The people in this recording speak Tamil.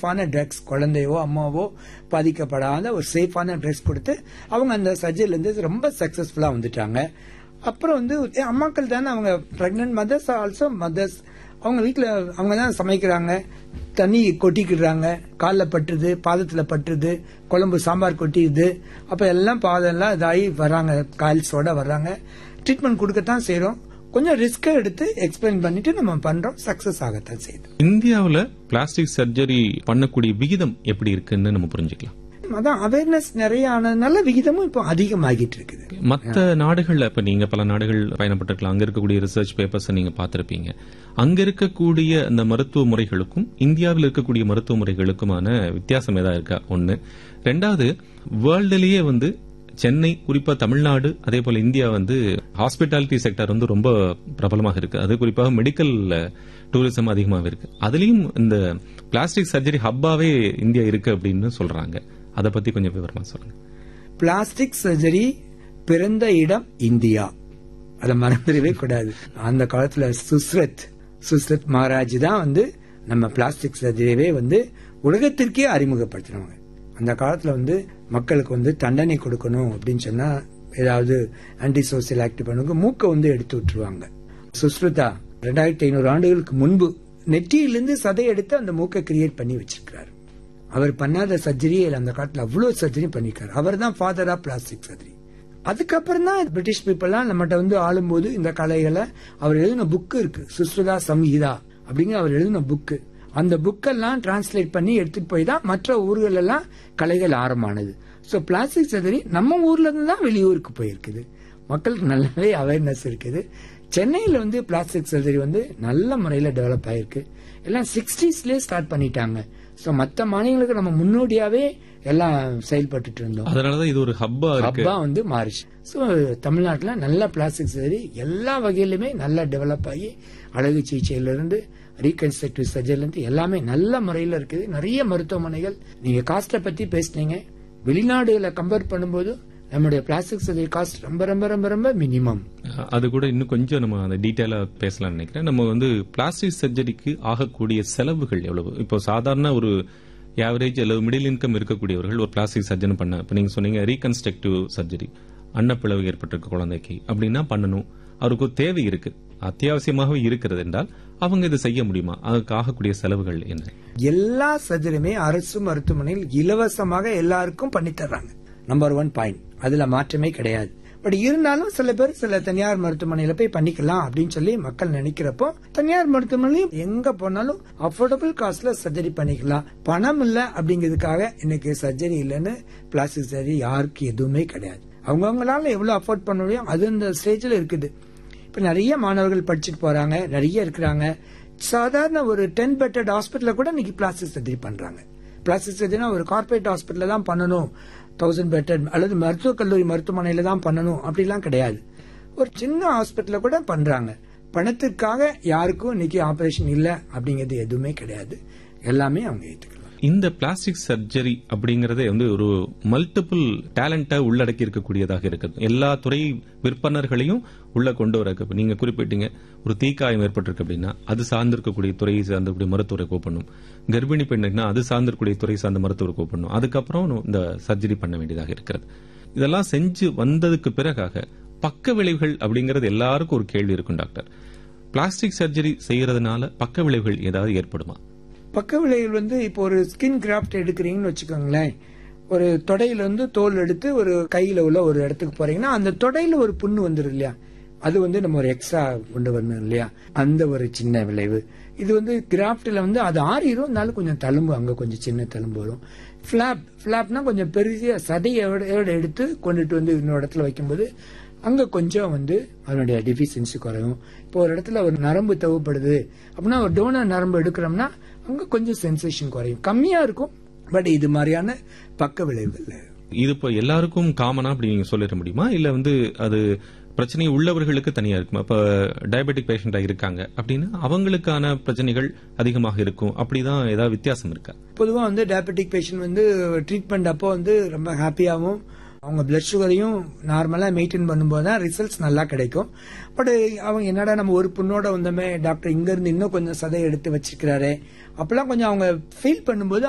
சேஃபான ட்ரக்ஸ் குழந்தையோ அம்மாவோ பாதிக்கப்படாத ஒரு சேஃபான ட்ரக்ஸ் கொடுத்து அவங்க அந்த சர்ஜரில இருந்து ரொம்ப சக்சஸ்ஃபுல்லா வந்துட்டாங்க அப்புறம் வந்து ஏ, அம்மாக்கள் தானே அவங்க பிரெக்னன்ட் மதர்ஸ் ஆல்சோ மதர்ஸ் அவங்க வீட்டில் அவங்க தான் சமைக்கிறாங்க தண்ணி கொட்டிக்கிடுறாங்க காலில் பட்டுது பாதத்தில் பட்டுது குழம்பு சாம்பார் கொட்டிடுது அப்போ எல்லாம் பாதம்லாம் இதாகி வர்றாங்க கால்ஸோட வர்றாங்க ட்ரீட்மெண்ட் கொடுக்கத்தான் செய்கிறோம் கொஞ்சம் ரிஸ்க்கை எடுத்து எக்ஸ்பிளைன் பண்ணிட்டு நம்ம பண்றோம் சக்சஸ் ஆகத்தான் செய்யுது இந்தியாவுல பிளாஸ்டிக் சர்ஜரி பண்ணக்கூடிய விகிதம் எப்படி இருக்குன்னு நம்ம புரிஞ்சுக்கலாம் அதான் அவேர்னஸ் நிறைய ஆனதுனால விகிதமும் இப்போ அதிகமாகிட்டு இருக்குது மத்த நாடுகள்ல இப்ப நீங்க பல நாடுகள் பயணப்பட்டிருக்கலாம் அங்க இருக்கக்கூடிய ரிசர்ச் பேப்பர்ஸ் நீங்க பார்த்திருப்பீங்க அங்க இருக்கக்கூடிய அந்த மருத்துவ முறைகளுக்கும் இந்தியாவில் இருக்கக்கூடிய மருத்துவ முறைகளுக்குமான வித்தியாசம் ஏதா இருக்கா ஒண்ணு ரெண்டாவது வேர்ல்டுலயே வந்து சென்னை குறிப்பா தமிழ்நாடு அதே போல இந்தியா வந்து ஹாஸ்பிட்டாலிட்டி செக்டர் வந்து ரொம்ப பிரபலமாக இருக்கு அது குறிப்பாக மெடிக்கல் டூரிசம் அதிகமாக இருக்கு அதுலயும் இந்த பிளாஸ்டிக் சர்ஜரி ஹப்பாவே இந்தியா இருக்கு அப்படின்னு சொல்றாங்க அதை பத்தி கொஞ்சம் விவரமா சொல்லுங்க பிளாஸ்டிக் சர்ஜரி பிறந்த இடம் இந்தியா அதை மறந்துடவே கூடாது அந்த காலத்துல சுஸ்ரத் சுஸ்ரத் மகாராஜ் தான் வந்து நம்ம பிளாஸ்டிக் சர்ஜரியவே வந்து உலகத்திற்கே அறிமுகப்படுத்தினவங்க அந்த காலத்துல வந்து மக்களுக்கு வந்து தண்டனை கொடுக்கணும் அப்படின்னு சொன்னா ஏதாவது ஆன்டி சோசியல் ஆக்ட் பண்ணுங்க மூக்கை வந்து எடுத்து விட்டுருவாங்க சுஸ்ருதா ரெண்டாயிரத்தி ஐநூறு ஆண்டுகளுக்கு முன்பு நெற்றியிலிருந்து சதை எடுத்து அந்த மூக்கை கிரியேட் பண்ணி வச்சிருக்கிறார் அவர் பண்ணாத சர்ஜரியே இல்ல அந்த காலத்துல அவ்வளவு சர்ஜரி பண்ணிருக்காரு அவர் தான் ஃபாதர் ஆஃப் பிளாஸ்டிக் சர்ஜரி அதுக்கப்புறம் தான் பிரிட்டிஷ் பீப்புள்லாம் நம்மகிட்ட வந்து ஆளும்போது இந்த கலைகளை அவர் எழுதின புக்கு இருக்கு சுஸ்ருதா சம்ஹிதா அப்படிங்கிற அவர் எழுதின புக்கு அந்த புக்கெல்லாம் டிரான்ஸ்லேட் பண்ணி எடுத்துட்டு போய் தான் மற்ற ஊர்கள் எல்லாம் கலைகள் ஆரம்பமானது சோ பிளாஸ்டிக் சர்ஜரி நம்ம ஊர்ல இருந்து தான் வெளியூருக்கு போயிருக்குது மக்களுக்கு நல்லாவே அவேர்னஸ் இருக்குது சென்னையில வந்து பிளாஸ்டிக் சர்ஜரி வந்து நல்ல முறையில டெவலப் ஆயிருக்கு எல்லாம் சிக்ஸ்டீஸ்லயே ஸ்டார்ட் பண்ணிட்டாங்க சோ மத்த மாநிலங்களுக்கு நம்ம முன்னோடியாவே எல்லாம் செயல்பட்டுட்டு இருந்தோம் அதனாலதான் இது ஒரு ஹப்பா இருக்கு ஹப்பா வந்து மாறிச்சு சோ தமிழ்நாட்டுல நல்ல பிளாஸ்டிக் சர்ஜரி எல்லா வகையிலுமே நல்லா டெவலப் ஆகி அழகு சிகிச்சையில இருந்து ரீகன்ஸ்ட்ரக்டிவ் சர்ஜரில இருந்து எல்லாமே நல்ல முறையில இருக்குது நிறைய மருத்துவமனைகள் நீங்க காஸ்ட பத்தி பேசுனீங்க வெளிநாடுகளை கம்பேர் பண்ணும்போது நம்முடைய பிளாஸ்டிக் சர்ஜரி காஸ்ட் ரொம்ப ரொம்ப ரொம்ப ரொம்ப மினிமம் அது கூட இன்னும் கொஞ்சம் நம்ம அந்த டீட்டெயிலா பேசலாம்னு நினைக்கிறேன் நம்ம வந்து பிளாஸ்டிக் சர்ஜரிக்கு ஆகக்கூடிய செலவுகள் எவ்வளவு இப்போ சாதாரண ஒரு ஆவரேஜ் அல்லது மிடில் இன்கம் இருக்கக்கூடியவர்கள் ஒரு பிளாஸ்டிக் சர்ஜரி பண்ண இப்போ நீங்க சொன்னீங்க ரீகன்ஸ்ட்ரக்டிவ் சர்ஜரி அன்னப்பிளவு ஏற்பட்டிருக்க குழந்தைக்கு அப்படின்னா பண்ணணும் அவருக்கு ஒரு தேவை இருக்கு அத்தியாவசியமாகவே இருக்கிறது என்றால் அவங்க இதை செய்ய முடியுமா அதுக்கு ஆகக்கூடிய செலவுகள் என்ன எல்லா சர்ஜரியுமே அரசு மருத்துவமனையில் இலவசமாக எல்லாருக்கும் பண்ணி தர்றாங்க நம்பர் ஒன் பாயிண்ட் அதுல மாற்றமே கிடையாது பட் இருந்தாலும் சில பேர் சில தனியார் மருத்துவமனையில போய் பண்ணிக்கலாம் அப்படின்னு சொல்லி மக்கள் நினைக்கிறப்போ தனியார் மருத்துவமனையிலும் எங்க போனாலும் அஃபோர்டபுள் காஸ்ட்ல சர்ஜரி பண்ணிக்கலாம் பணம் இல்ல அப்படிங்கிறதுக்காக இன்னைக்கு சர்ஜரி இல்லைன்னு பிளாஸ்டிக் சர்ஜரி யாருக்கு எதுவுமே கிடையாது அவங்கவுங்களால எவ்வளவு அஃபோர்ட் பண்ண முடியும் அது இந்த ஸ்டேஜ்ல இருக்குது இப்ப நிறைய மாணவர்கள் படிச்சுட்டு போறாங்க நிறைய இருக்கிறாங்க சாதாரண ஒரு டென் பெட்டட் ஹாஸ்பிட்டல கூட இன்னைக்கு பிளாஸ்டிக் சர்ஜரி பண்றாங்க பிளாஸ்டிக் சர்ஜரினா ஒரு கார்பரேட் ஹாஸ்பிட்டல்ல தான் பண்ணணும் தௌசண்ட் பெட்டட் அல்லது மருத்துவக் கல்லூரி மருத்துவமனையில தான் பண்ணணும் அப்படிலாம் கிடையாது ஒரு சின்ன ஹாஸ்பிட்டல்ல கூட பண்றாங்க பணத்துக்காக யாருக்கும் இன்னைக்கு ஆபரேஷன் இல்ல அப்படிங்கிறது எதுவுமே கிடையாது எல்லாமே அவங்க ஏத்துக்கலாம் இந்த பிளாஸ்டிக் சர்ஜரி அப்படிங்கறதே வந்து ஒரு மல்டிபிள் டேலண்ட்டை உள்ளடக்கி இருக்கக்கூடியதாக இருக்குது எல்லா துறை விற்பனர்களையும் உள்ள கொண்டு வர இப்ப நீங்க குறிப்பிட்டீங்க ஒரு தீக்காயம் ஏற்பட்டிருக்கு அப்படின்னா அது சார்ந்திருக்கக்கூடிய துறையை சார்ந்தக்கூடிய மருத்துவரை கூப்பிடணும் கர்ப்பிணி பெண்ணுன்னா அது சார்ந்திருக்கக்கூடிய துறை சார்ந்த மருத்துவரை கூப்பிடணும் அதுக்கப்புறம் இந்த சர்ஜரி பண்ண வேண்டியதாக இருக்கிறது இதெல்லாம் செஞ்சு வந்ததுக்கு பிறகாக பக்க விளைவுகள் அப்படிங்கறது எல்லாருக்கும் ஒரு கேள்வி இருக்கும் டாக்டர் பிளாஸ்டிக் சர்ஜரி செய்யறதுனால பக்க விளைவுகள் ஏதாவது ஏற்படுமா பக்க விளைவுகள் வந்து இப்போ ஒரு ஸ்கின் கிராஃப்ட் எடுக்கிறீங்கன்னு வச்சுக்கோங்களேன் ஒரு தொடையில வந்து தோல் எடுத்து ஒரு கையில உள்ள ஒரு இடத்துக்கு போறீங்கன்னா அந்த தொடையில ஒரு புண்ணு வந்துடும் இல்லையா அது வந்து நம்ம ஒரு எக்ஸ்ட்ரா கொண்டு வரணும் இல்லையா அந்த ஒரு சின்ன விளைவு இது வந்து கிராஃப்ட்ல வந்து அது ஆறிடும் இருந்தாலும் கொஞ்சம் தழும்பு அங்க கொஞ்சம் சின்ன தழும்பு வரும் பிளாப் பிளாப்னா கொஞ்சம் பெரிய சதையோட எடுத்து கொண்டுட்டு வந்து இன்னொரு இடத்துல வைக்கும்போது அங்க கொஞ்சம் வந்து அதனுடைய டிஃபிஷியன்சி குறையும் இப்போ ஒரு இடத்துல ஒரு நரம்பு தேவைப்படுது அப்படின்னா ஒரு டோனர் நரம்பு எடுக்கிறோம்னா அங்க கொஞ்சம் சென்சேஷன் குறையும் கம்மியா இருக்கும் பட் இது மாதிரியான பக்க விளைவுகள் இது இப்போ எல்லாருக்கும் காமனா அப்படி நீங்க சொல்லிட முடியுமா இல்ல வந்து அது பிரச்சனை உள்ளவர்களுக்கு தனியா இருக்குமா இப்ப டயபெட்டிக் பேஷண்டா இருக்காங்க அப்படின்னா அவங்களுக்கான பிரச்சனைகள் அதிகமாக இருக்கும் அப்படிதான் ஏதாவது வித்தியாசம் இருக்கா பொதுவா வந்து டயபெட்டிக் பேஷண்ட் வந்து ட்ரீட்மெண்ட் அப்போ வந்து ரொம்ப ஹாப்பியாகவும் அவங்க பிளட் சுகரையும் நார்மலா மெயின்டைன் பண்ணும்போது தான் ரிசல்ட்ஸ் நல்லா கிடைக்கும் பட் அவங்க என்னடா நம்ம ஒரு புண்ணோட வந்தோமே டாக்டர் இங்க இருந்து இன்னும் கொஞ்சம் சதை எடுத்து வச்சிருக்கிறாரு அப்பெல்லாம் கொஞ்சம் அவங்க ஃபீல் பண்ணும்போது